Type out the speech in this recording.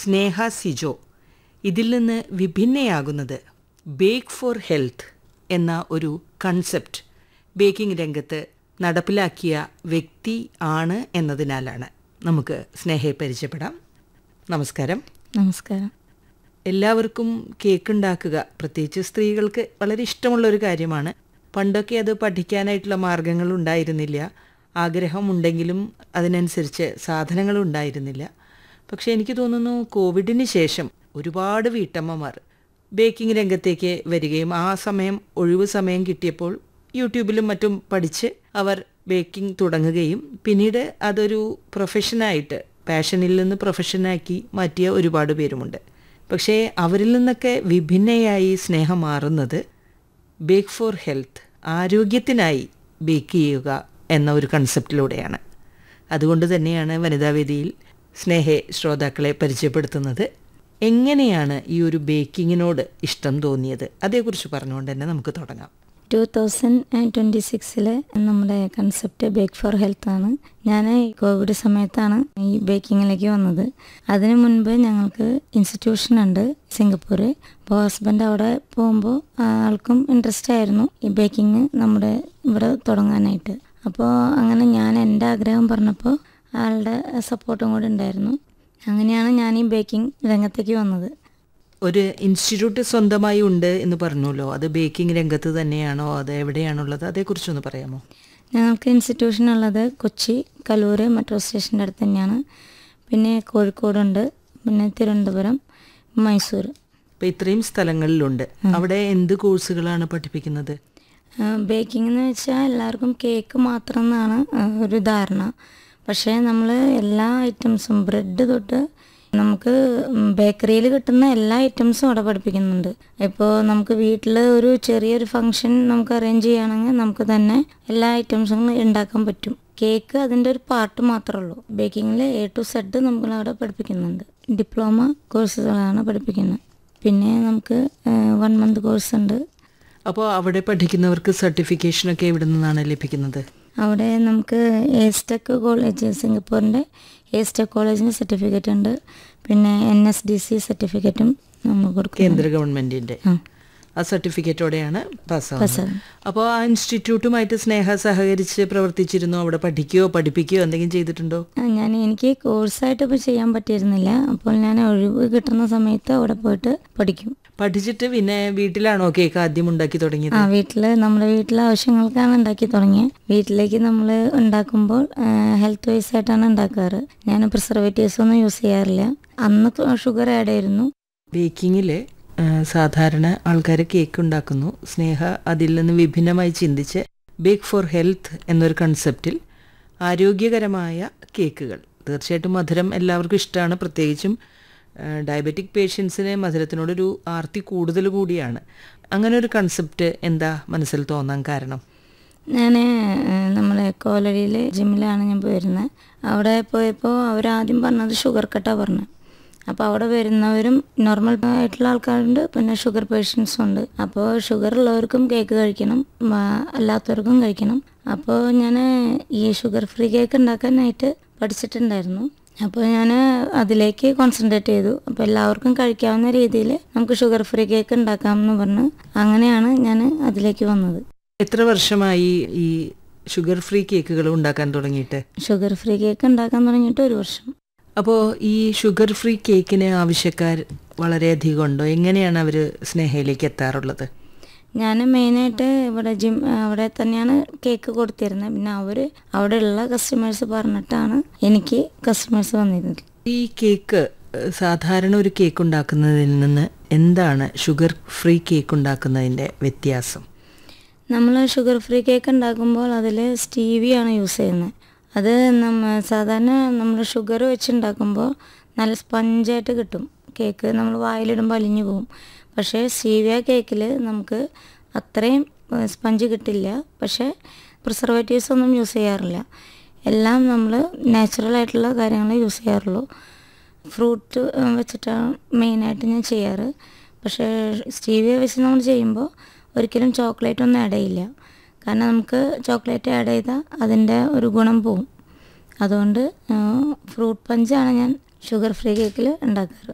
സ്നേഹ സിജോ ഇതിൽ നിന്ന് വിഭിന്നയാകുന്നത് bake for health എന്ന ഒരു കൺസെപ്റ്റ് ബേക്കിംഗ് രംഗത്ത് നടപ്പിലാക്കിയ വ്യക്തി ആണ് എന്നതിനാലാണ് നമുക്ക് സ്നേഹയെ പരിചയപ്പെടാം നമസ്കാരം നമസ്കാരം എല്ലാവർക്കും കേക്ക് ഉണ്ടാക്കുക പ്രത്യേകിച്ച് സ്ത്രീകൾക്ക് വളരെ ഇഷ്ടമുള്ള ഒരു കാര്യമാണ് പണ്ടൊക്കെ അത് പഠിക്കാനായിട്ടുള്ള മാർഗങ്ങൾ ഉണ്ടായിരുന്നില്ല ആഗ്രഹമുണ്ടെങ്കിലും അതിനനുസരിച്ച് സാധനങ്ങൾ ഉണ്ടായിരുന്നില്ല പക്ഷേ എനിക്ക് തോന്നുന്നു കോവിഡിന് ശേഷം ഒരുപാട് വീട്ടമ്മമാർ ബേക്കിംഗ് രംഗത്തേക്ക് വരികയും ആ സമയം ഒഴിവ് സമയം കിട്ടിയപ്പോൾ യൂട്യൂബിലും മറ്റും പഠിച്ച് അവർ ബേക്കിംഗ് തുടങ്ങുകയും പിന്നീട് അതൊരു പ്രൊഫഷനായിട്ട് പാഷനിൽ നിന്ന് പ്രൊഫഷനാക്കി മാറ്റിയ ഒരുപാട് പേരുമുണ്ട് പക്ഷേ അവരിൽ നിന്നൊക്കെ വിഭിന്നയായി സ്നേഹം മാറുന്നത് ബേക്ക് ഫോർ ഹെൽത്ത് ആരോഗ്യത്തിനായി ബേക്ക് ചെയ്യുക എന്ന ഒരു കൺസെപ്റ്റിലൂടെയാണ് അതുകൊണ്ട് തന്നെയാണ് വനിതാവേദിയിൽ സ്നേഹെ ശ്രോതാക്കളെ പരിചയപ്പെടുത്തുന്നത് എങ്ങനെയാണ് ഈ ഒരു ബേക്കിങ്ങിനോട് ഇഷ്ടം തോന്നിയത് അതേക്കുറിച്ച് പറഞ്ഞുകൊണ്ട് തന്നെ നമുക്ക് തുടങ്ങാം ടു തൗസൻഡ് ട്വൻറ്റി സിക്സിൽ നമ്മുടെ കൺസെപ്റ്റ് ബേക്ക് ഫോർ ഹെൽത്ത് ആണ് ഞാൻ ഈ കോവിഡ് സമയത്താണ് ഈ ബേക്കിങ്ങിലേക്ക് വന്നത് അതിനു മുൻപ് ഞങ്ങൾക്ക് ഇൻസ്റ്റിറ്റ്യൂഷൻ ഉണ്ട് സിംഗപ്പൂർ അപ്പോൾ ഹസ്ബൻഡ് അവിടെ പോകുമ്പോൾ ആൾക്കും ഇൻട്രസ്റ്റ് ആയിരുന്നു ഈ ബേക്കിംഗ് നമ്മുടെ ഇവിടെ തുടങ്ങാനായിട്ട് അപ്പോൾ അങ്ങനെ ഞാൻ എൻ്റെ ആഗ്രഹം പറഞ്ഞപ്പോൾ ആളുടെ സപ്പോർട്ടും കൂടെ ഉണ്ടായിരുന്നു അങ്ങനെയാണ് ഞാൻ ഈ ബേക്കിംഗ് രംഗത്തേക്ക് വന്നത് ഒരു ഇൻസ്റ്റിറ്റ്യൂട്ട് സ്വന്തമായി ഉണ്ട് എന്ന് പറഞ്ഞല്ലോ അത് ബേക്കിംഗ് രംഗത്ത് തന്നെയാണോ അത് എവിടെയാണുള്ളത് അതേക്കുറിച്ചൊന്ന് പറയാമോ ഞങ്ങൾക്ക് ഇൻസ്റ്റിറ്റ്യൂഷൻ ഉള്ളത് കൊച്ചി കലൂർ മെട്രോ സ്റ്റേഷൻ്റെ അടുത്ത് തന്നെയാണ് പിന്നെ കോഴിക്കോടുണ്ട് പിന്നെ തിരുവനന്തപുരം മൈസൂർ ഇപ്പം ഇത്രയും സ്ഥലങ്ങളിലുണ്ട് അവിടെ എന്ത് കോഴ്സുകളാണ് പഠിപ്പിക്കുന്നത് ബേക്കിംഗ് എന്ന് വെച്ചാൽ എല്ലാവർക്കും കേക്ക് മാത്രം എന്നാണ് ഒരു ധാരണ പക്ഷേ നമ്മൾ എല്ലാ ഐറ്റംസും ബ്രെഡ് തൊട്ട് നമുക്ക് ബേക്കറിയിൽ കിട്ടുന്ന എല്ലാ ഐറ്റംസും അവിടെ പഠിപ്പിക്കുന്നുണ്ട് ഇപ്പോൾ നമുക്ക് വീട്ടിൽ ഒരു ചെറിയൊരു ഫംഗ്ഷൻ നമുക്ക് അറേഞ്ച് ചെയ്യുകയാണെങ്കിൽ നമുക്ക് തന്നെ എല്ലാ ഐറ്റംസും ഉണ്ടാക്കാൻ പറ്റും കേക്ക് അതിൻ്റെ ഒരു പാർട്ട് മാത്രമേ ഉള്ളൂ ബേക്കിങ്ങിൽ എ ടു സെഡ് നമുക്ക് അവിടെ പഠിപ്പിക്കുന്നുണ്ട് ഡിപ്ലോമ കോഴ്സുകളാണ് പഠിപ്പിക്കുന്നത് പിന്നെ നമുക്ക് വൺ മന്ത് കോഴ്സ് ഉണ്ട് അപ്പോൾ അവിടെ പഠിക്കുന്നവർക്ക് സർട്ടിഫിക്കേഷനൊക്കെ എവിടെ നിന്നാണ് ലഭിക്കുന്നത് അവിടെ നമുക്ക് എസ്റ്റെക് കോളേജ് സിംഗപ്പൂരിൻ്റെ എസ്റ്റെക് കോളേജിന് സർട്ടിഫിക്കറ്റ് ഉണ്ട് പിന്നെ എൻ എസ് ഡി സി സർട്ടിഫിക്കറ്റും നമ്മൾ കൊടുക്കും കേന്ദ്ര ഗവൺമെന്റിന്റെ ആ. ആ സർട്ടിഫിക്കറ്റോടെയാണ് പാസ്സാവുന്നത് പാസ്സാവുന്നത്. അപ്പോൾ ആ ഇൻസ്റ്റിറ്റ്യൂട്ടുമായിട്ട് സ്നേഹ സഹകരിച്ച് പ്രവർത്തിച്ചിരുന്നോ അവിടെ പഠിക്കുകയോ പഠിപ്പിക്കുകയോ എന്തെങ്കിലും ചെയ്തിട്ടുണ്ടോ ആ, ഞാൻ എനിക്ക് കോഴ്സായിട്ട് ഇപ്പോൾ ചെയ്യാൻ പറ്റിയിരുന്നില്ല അപ്പോൾ ഞാൻ ഒഴിവ് കിട്ടുന്ന സമയത്ത് അവിടെ പോയിട്ട് പഠിക്കും പഠിച്ചിട്ട് പിന്നെ വീട്ടിലാണോ കേക്ക് ആദ്യം ഉണ്ടാക്കി തുടങ്ങിയത് ആ വീട്ടിൽ നമ്മുടെ വീട്ടിലെ ആവശ്യങ്ങൾക്കാണ് ഉണ്ടാക്കി തുടങ്ങിയത് വീട്ടിലേക്ക് നമ്മൾ ഉണ്ടാക്കുമ്പോൾ ഹെൽത്ത് വൈസ് ആയിട്ടാണ് ഉണ്ടാക്കാറ് ഞാൻ പ്രിസർവേറ്റീവ്സ് ഒന്നും യൂസ് ചെയ്യാറില്ല അന്ന് ഷുഗർ ആഡ് ആയിരുന്നു ബേക്കിങ്ങിൽ സാധാരണ ആൾക്കാർ കേക്ക് ഉണ്ടാക്കുന്നു സ്നേഹ അതിൽ നിന്ന് വിഭിന്നമായി ചിന്തിച്ച് ബേക്ക് ഫോർ ഹെൽത്ത് എന്നൊരു കൺസെപ്റ്റിൽ ആരോഗ്യകരമായ കേക്കുകൾ തീർച്ചയായിട്ടും മധുരം എല്ലാവർക്കും ഇഷ്ടമാണ് പ്രത്യേകിച്ചും ഡയബറ്റിക് പേഷ്യൻസിന് മധുരത്തിനോടൊരു ആർത്തി കൂടുതൽ കൂടിയാണ് അങ്ങനെ ഒരു കൺസെപ്റ്റ് എന്താ മനസ്സിൽ തോന്നാൻ കാരണം ഞാൻ നമ്മളെ കോലടിയിൽ ജിമ്മിലാണ് ഞാൻ പോയിരുന്നത് അവിടെ പോയപ്പോൾ അവരാദ്യം പറഞ്ഞത് ഷുഗർ കട്ടാണ് പറഞ്ഞത് അപ്പോൾ അവിടെ വരുന്നവരും നോർമൽ ആയിട്ടുള്ള ആൾക്കാരുണ്ട് പിന്നെ ഷുഗർ പേഷ്യൻസും ഉണ്ട് അപ്പോൾ ഷുഗർ ഉള്ളവർക്കും കേക്ക് കഴിക്കണം ആ, അല്ലാത്തവർക്കും കഴിക്കണം അപ്പോൾ ഞാൻ ഈ ഷുഗർ ഫ്രീ കേക്ക് ഉണ്ടാക്കാനായിട്ട് പഠിച്ചിട്ടുണ്ടായിരുന്നു അപ്പോൾ ഞാൻ അതിലേക്ക് കോൺസെൻട്രേറ്റ് ചെയ്തു അപ്പോൾ എല്ലാവർക്കും കഴിക്കാവുന്ന രീതിയിൽ നമുക്ക് ഷുഗർ ഫ്രീ കേക്ക് ഉണ്ടാക്കാമെന്ന് പറഞ്ഞ് അങ്ങനെയാണ് ഞാൻ അതിലേക്ക് വന്നത് എത്ര വർഷമായി ഈ ഷുഗർ ഫ്രീ കേക്കുകൾ ഉണ്ടാക്കാൻ തുടങ്ങിയിട്ട് ഷുഗർ ഫ്രീ കേക്ക് ഉണ്ടാക്കാൻ തുടങ്ങിയിട്ട് ഒരു വർഷം അപ്പോൾ ഈ ഷുഗർ ഫ്രീ കേക്കിന് ആവശ്യക്കാർ വളരെയധികം ഉണ്ടോ എങ്ങനെയാണ് അവർ സ്നേഹയിലേക്ക് എത്താറുള്ളത് ഞാൻ മെയിനായിട്ട് ഇവിടെ ജിം അവിടെ തന്നെയാണ് കേക്ക് കൊടുത്തിരുന്നത് പിന്നെ അവർ അവിടെയുള്ള കസ്റ്റമേഴ്സ് പറഞ്ഞിട്ടാണ് എനിക്ക് കസ്റ്റമേഴ്സ് വന്നിരുന്നത് ഈ കേക്ക് ഏഹ്, സാധാരണ ഒരു കേക്ക് ഉണ്ടാക്കുന്നതിൽ നിന്ന് എന്താണ് ഷുഗർ ഫ്രീ കേക്ക് ഉണ്ടാക്കുന്നതിൻ്റെ വ്യത്യാസം നമ്മൾ ഷുഗർ ഫ്രീ കേക്ക് ഉണ്ടാക്കുമ്പോൾ അതിൽ സ്റ്റീവിയാണ് യൂസ് ചെയ്യുന്നത് അത് നമ്മ സാധാരണ നമ്മൾ ഷുഗർ വെച്ചുണ്ടാക്കുമ്പോൾ നല്ല സ്പഞ്ചായിട്ട് കിട്ടും കേക്ക് നമ്മൾ വായിലിടുമ്പോൾ അലിഞ്ഞു പോകും പക്ഷേ സ്റ്റീവിയ കേക്കിൽ നമുക്ക് അത്രയും സ്പഞ്ച് കിട്ടില്ല പക്ഷേ പ്രിസർവേറ്റീവ്സ് ഒന്നും യൂസ് ചെയ്യാറില്ല എല്ലാം നമ്മൾ നാച്ചുറൽ ആയിട്ടുള്ള കാര്യങ്ങൾ യൂസ് ചെയ്യാറുള്ളൂ ഫ്രൂട്ട് വെച്ചിട്ടാണ് മെയിനായിട്ട് ഞാൻ ചെയ്യാറ് പക്ഷേ സ്റ്റീവിയ വെച്ച് നമ്മൾ ചെയ്യുമ്പോൾ ഒരിക്കലും ചോക്ലേറ്റ് ഒന്നും ആഡ് ചെയ്യില്ല കാരണം നമുക്ക് ചോക്ലേറ്റ് ആഡ് ചെയ്താൽ അതിൻ്റെ ഒരു ഗുണം പോവും അതുകൊണ്ട് ഫ്രൂട്ട് പഞ്ചാണ് ഞാൻ ഷുഗർ ഫ്രീ കേക്കിൽ ഉണ്ടാക്കാറ്